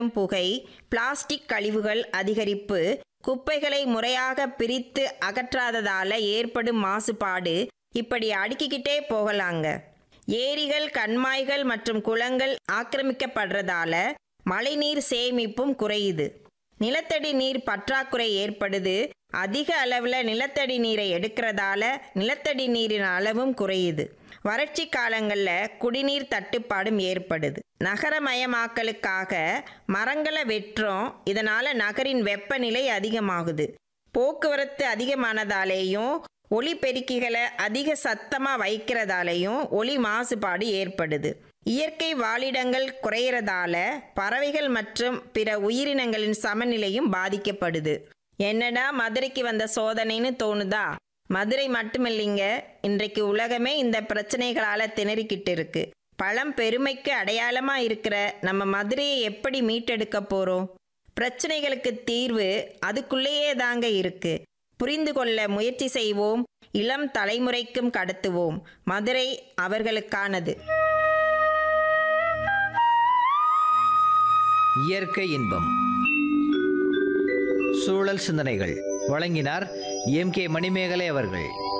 புகை பிளாஸ்டிக் கழிவுகள் அதிகரிப்பு குப்பைகளை முறையாக பிரித்து அகற்றாததால ஏற்படும் மாசுபாடு இப்படி அடுக்கிக்கிட்டே போகலாங்க ஏரிகள் கண்மாய்கள் மற்றும் குளங்கள் ஆக்கிரமிக்கப்படுறதால மழைநீர் சேமிப்பும் குறையுது நிலத்தடி நீர் பற்றாக்குறை ஏற்படுது அதிக அளவில் நிலத்தடி நீரை எடுக்கிறதால நிலத்தடி நீரின் அளவும் குறையுது வறட்சி காலங்களில் குடிநீர் தட்டுப்பாடும் ஏற்படுது நகரமயமாக்கலுக்காக மரங்களை வெட்டுறோம் இதனால நகரின் வெப்பநிலை அதிகமாகுது போக்குவரத்து அதிகமானதாலேயும் ஒலி பெருக்கிகளை அதிக சத்தமாக வைக்கிறதாலேயும் ஒலி மாசுபாடு ஏற்படுது இயற்கை வாழிடங்கள் குறையிறதால பறவைகள் மற்றும் பிற உயிரினங்களின் சமநிலையும் பாதிக்கப்படுது என்னடா மதுரைக்கு வந்த சோதனைன்னு தோணுதா மதுரை மட்டுமில்லைங்க இன்றைக்கு உலகமே இந்த பிரச்சனைகளால திணறிக்கிட்டு இருக்கு பழம் பெருமைக்கு அடையாளமா இருக்கிற நம்ம மதுரையை எப்படி மீட்டெடுக்க போறோம் பிரச்சனைகளுக்கு தீர்வு அதுக்குள்ளேயே தாங்க இருக்கு புரிந்து கொள்ள முயற்சி செய்வோம் இளம் தலைமுறைக்கும் கடத்துவோம் மதுரை அவர்களுக்கானது இயற்கை இன்பம் சூழல் சிந்தனைகள் வழங்கினார் எம் கே மணிமேகலை அவர்கள்